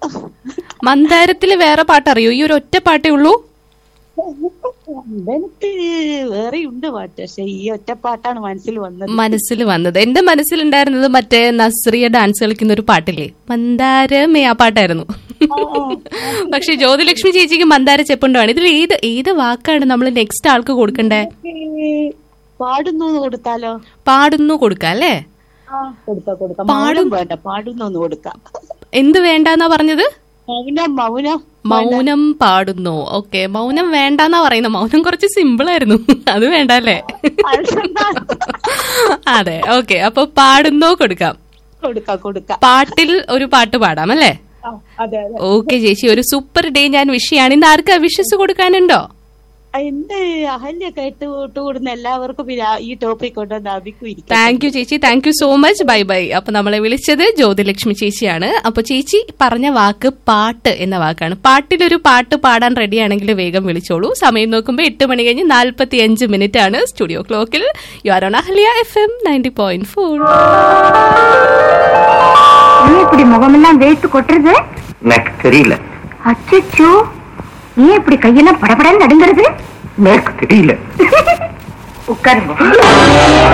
മന്ദാരത്തില് വേറെ പാട്ട് അറിയോ ഈ ഒരു ഒറ്റ പാട്ടേ ഉള്ളൂ എനിക്ക് വേറെ ഉണ്ട് പാട്ട് പക്ഷെ ഈ ഒറ്റ പാട്ടാണ് മനസ്സിൽ വന്നത് മനസ്സിൽ വന്നത് എന്റെ മനസ്സിലുണ്ടായിരുന്നത് മറ്റേ നസ്രിയ ഡാൻസ് കളിക്കുന്ന ഒരു പാട്ടില്ലേ മന്ദാരമേ ആ പാട്ടായിരുന്നു പക്ഷെ ജ്യോതിലക്ഷ്മി ചേച്ചിക്ക് മന്ദാര ചെപ്പുണ്ടാണ് ഇതിൽ ഏത് ഏത് വാക്കാണ് നമ്മൾ നെക്സ്റ്റ് ആൾക്ക് കൊടുക്കണ്ടേ പാടുന്നു എന്ന് കൊടുത്താലോ പാടുന്നു കൊടുക്കാം അല്ലേ കൊടുക്കാം കൊടുക്കാം പാടും വേണ്ട പാടുന്നു എന്ന് കൊടുക്കാം എന്ത് വേണ്ടെന്നാ പറഞ്ഞത് മൗനം മൗനം മൗനം പാടുന്നു ഓക്കെ മൗനം വേണ്ടെന്നാ പറയുന്നത് മൗനം കുറച്ച് സിമ്പിൾ ആയിരുന്നു അത് വേണ്ട അല്ലേ അതെ ഓക്കെ അപ്പൊ പാടുന്നോ കൊടുക്കാം കൊടുക്കാം കൊടുക്കാം പാട്ടിൽ ഒരു പാട്ട് പാടാം അല്ലേ ആ, അതെ അതെ ഓക്കെ ചേച്ചി ഒരു സൂപ്പർ ഡേ ഞാൻ വിഷയാണ് ഇന്ന് ആർക്കാ വിഷസ് കൊടുക്കാനുണ്ടോ എന്റെ അഹല്യ കേട്ട് കൂടുന്ന എല്ലാവർക്കും പിന്നെ ആ- ഈ ടോപ്പിക് കൊണ്ടുവന്ന് അഭിക്കും ഇരിക്കാം താങ്ക് യു ചേച്ചി thank you so much bye bye അപ്പൊ നമ്മളെ വിളിച്ചത് ജ്യോതിലക്ഷ്മി ചേച്ചിയാണ് അപ്പൊ ചേച്ചി പറഞ്ഞ വാക്ക് പാട്ട് എന്ന വാക്കാണ് പാട്ടിലൊരു പാട്ട് പാടാൻ റെഡി ആണെങ്കിൽ വേഗം വിളിച്ചോളൂ സമയം നോക്കുമ്പോൾ എട്ട് മണി കഴിഞ്ഞ് നാൽപ്പത്തി അഞ്ച് മിനിറ്റ് ആണ് സ്റ്റുഡിയോ ക്ലോക്കിൽ you are on Ahalya F M ninety point four ஏன் இப்படி முகமெல்லாம் வேர்த்து கொட்டுறது எனக்கு தெரியல அச்சச்சோ ஏன் இப்படி கையெல்லாம் படபடன்னு நடுங்கிறது எனக்கு தெரியல உட்காருங்க